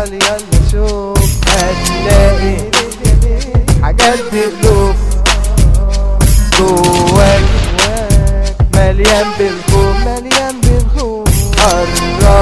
قال يلا شوف هتلاقي حاجات بقلوب جواك مليان بالخوف مليان بالخوف قرب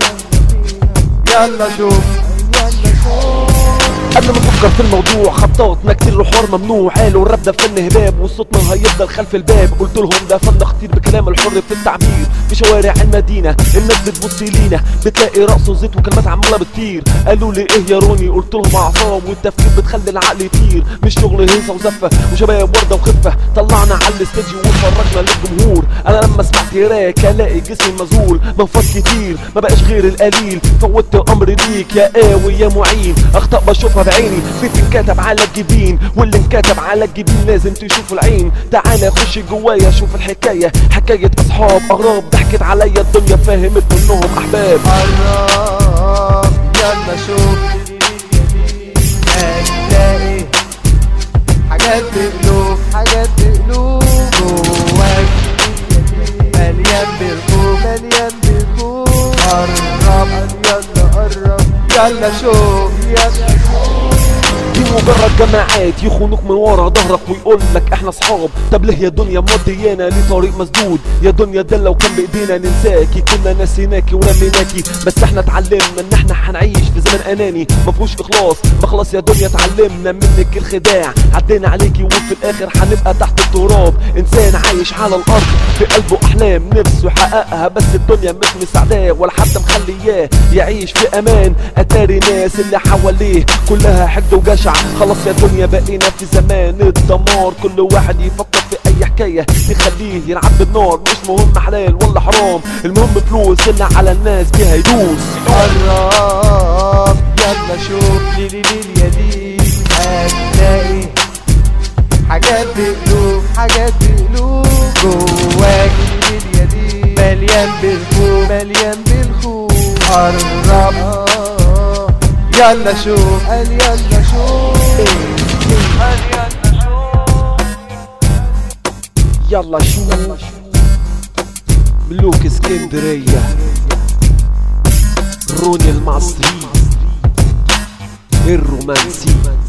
يلا شوف يلا شوف قبل ما نفكر في الموضوع خططنا كتير الحوار ممنوع قالوا الراب ده فن هباب وصوتنا هيفضل خلف الباب قلت لهم ده فن خطير بكلام الحر في التعبير في شوارع المدينة الناس بتبص لينا بتلاقي رقص وزيت وكلمات عمالة بتطير قالوا لي ايه يا روني قلت لهم اعصاب والتفكير بتخلي العقل يطير مش شغل هيصة وزفة وشباب وردة وخفة طلعنا على الاستديو وفرجنا للجمهور انا لما سمعت هراك الاقي جسمي مذهول منفض كتير ما بقاش غير القليل فوتت امري ليك يا قاوي يا معين اخطاء بشوفها بعيني في انكتب على الجبين واللي انكتب على الجبين لازم تشوفوا العين تعالى خش جوايا شوف الحكاية حكاية اصحاب اغراب ضحكت عليا الدنيا فهمت انهم احباب قرب يلا شوف هتلاقي حاجات بقلوب حاجات بقلوب جواك مليان بالخوف مليان بالخوف قرب يلا قرب يلا شوف يلا شوف دي مجرد جماعات يخونوك من ورا ظهرك ويقول لك احنا اصحاب طب ليه يا دنيا موديانا لطريق مسدود يا دنيا ده لو كان بايدينا ننساكي كنا نسيناكي ورميناكي بس احنا اتعلمنا ان احنا هنعيش في زمن اناني مفهوش اخلاص ما خلاص يا دنيا اتعلمنا منك الخداع عدينا عليكي وفي الاخر هنبقى تحت التراب انسان عايش على الارض في قلبه احلام نفسه يحققها بس الدنيا مش مساعداه ولا حتى مخلياه يعيش في امان اتاري ناس اللي حواليه كلها حقد وجشع خلاص يا دنيا بقينا في زمان الدمار كل واحد يفكر في اي حكايه تخليه يلعب بالنار مش مهم حلال ولا حرام المهم فلوس اللي على الناس بيها يدوس قرب يلا شوف ليلي ليلي يا ليل هتلاقي حاجات بقلوب حاجات بقلوب جواك ليلي يا ليل مليان بالخوف مليان بالخوف قرب يلا شوف قال يلا شوف قال يلا شوف يلا شوف ملوك اسكندرية روني المصري الرومانسي